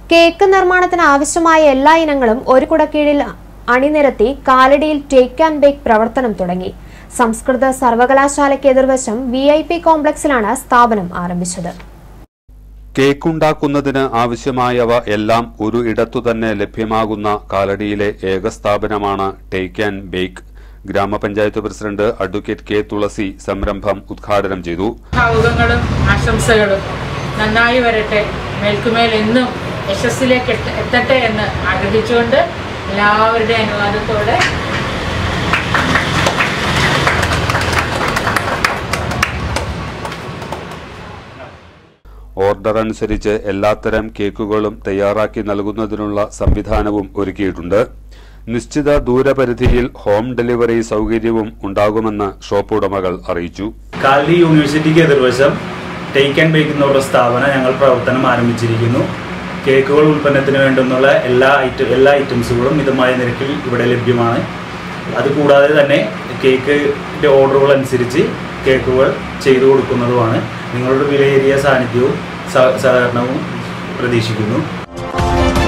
cake നിർമ്മാണത്തിന് ആവശ്യമായ എല്ലാ ഇനങ്ങളും ഒരു കുടക്കീഴിൽ അണിനിരത്തി കാലടിയിൽ ടേക്ക് ആൻഡ് ബേക്ക് പ്രവർത്തനം തുടങ്ങി സംസ്കൃത സർവകലാശാലയ്ക്ക് എതിർവശം വി ഐ പി കോംപ്ലക്സിലാണ് സ്ഥാപനം ആരംഭിച്ചത് കേക്കുണ്ടാക്കുന്നതിന് ആവശ്യമായവ എല്ലാം ഒരു ഇടത്തു തന്നെ ലഭ്യമാകുന്ന കാലടിയിലെ ഏക സ്ഥാപനമാണ് ടേക്ക് ആൻഡ് ബേക്ക് ഗ്രാമപഞ്ചായത്ത് പ്രസിഡന്റ് അഡ്വക്കേറ്റ് കെ തുളസി സംരംഭം ഉദ്ഘാടനം ചെയ്തു ഭാവുകങ്ങളും ആശംസകളും നന്നായി വരട്ടെ മേൽക്കുമേൽ എന്നും യശസ്സിലേക്ക് എത്ത- എത്തട്ടെ എന്ന് ആഗ്രഹിച്ചുകൊണ്ട് എല്ലാവരുടെയും അനുവാദത്തോടെ ഓർഡർ അനുസരിച്ച് എല്ലാത്തരം കേക്കുകളും തയ്യാറാക്കി നൽകുന്നതിനുള്ള സംവിധാനവും ഒരുക്കിയിട്ടുണ്ട് നിശ്ചിത ദൂരപരിധിയിൽ ഹോം ഡെലിവറി സൗകര്യവും ഉണ്ടാകുമെന്ന് ഷോപ്പ് ഉടമകൾ അറിയിച്ചു കാലി യൂണിവേഴ്സിറ്റിക്ക് എതിർവശം ടേക്ക് ആൻഡ് ബേക്ക് എന്നുള്ള സ്ഥാപനം ഞങ്ങൾ പ്രവർത്തനം ആരംഭിച്ചിരിക്കുന്നു കേക്കുകൾ ഉൽപ്പന്നത്തിന് വേണ്ടുന്നുള്ള എല്ലാ ഐറ്റം എല്ലാ ഐറ്റംസുകളും മിതമായ നിരക്കിൽ ഇവിടെ ലഭ്യമാണ് അതുകൂടാതെ തന്നെ കേക്കിൻ്റെ ഓർഡറുകൾ അനുസരിച്ച് കേക്കുകൾ ചെയ്തു കൊടുക്കുന്നതുമാണ് നിങ്ങളുടെ വിലയേറിയ സാന്നിധ്യവും സഹ- സഹകരണവും പ്രതീക്ഷിക്കുന്നു